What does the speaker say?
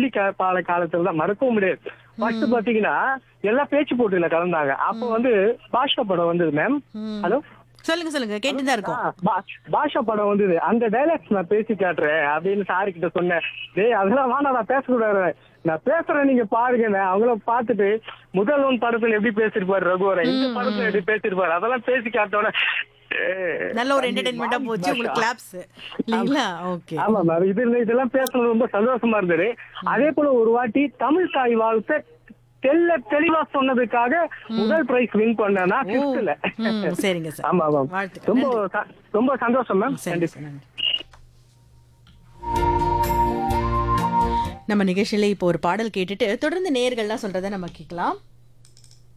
பள்ளி கா- பால காலத்துல தான் மறக்கவும் முடியாது ஃபர்ஸ்ட் பாத்தீங்கன்னா எல்லாம் பேச்சு போட்டியில கலந்தாங்க அப்ப வந்து பாஷா படம் வந்தது மேம் ம். ஹலோ சொல்லுங்க சொல்லுங்க கேட்டு தான் இருக்கோம் ஆ, பா- பாஷா படம் வந்தது அந்த டைலாக்ஸ் நான் பேசி காட்டுறேன் அப்படின்னு சாரு கிட்ட சொன்னேன் டேய் அதெல்லாம் வேணாம் நான் பேசக்கூடாது நான் பேசுறேன் நீங்க பாருங்க அவங்கள பார்த்துட்டு முதல் ஒன் படத்துல எப்படி பேசிருப்பாரு ரகுவரன் இந்த படத்துல எப்படி பேசிருப்பாரு அதெல்லாம் பேசி காட்டோட நல்ல ஒரு என்டர்டைன்மெண்டா போச்சு உங்களுக்கு கிளாப்ஸ் இல்லைங்களா ஓகே ஆமா மேம் இது இதெல்லாம் பேசுறது ரொம்ப சந்தோஷமா இருந்தது அதே போல ஒரு வாட்டி தமிழ் தாய் வாழ்த்தை தெல்ல தெளிவா சொன்னதுக்காக முதல் பிரைஸ் வின் பண்ணேன்னா ஃபிஃப்த்ல ம், சரிங்க சார் ஆமா மேம் வாழ்த்துக்கள். ரொம்ப ச- ரொம்ப சந்தோஷம் மேம் சரி கண்டிப்பா சார் நன்றி நம்ம நிகழ்ச்சியில இப்போ ஒரு பாடல் கேட்டுட்டு தொடர்ந்து நேயர்கள்லாம் சொல்றதை நம்ம கேட்கலாம்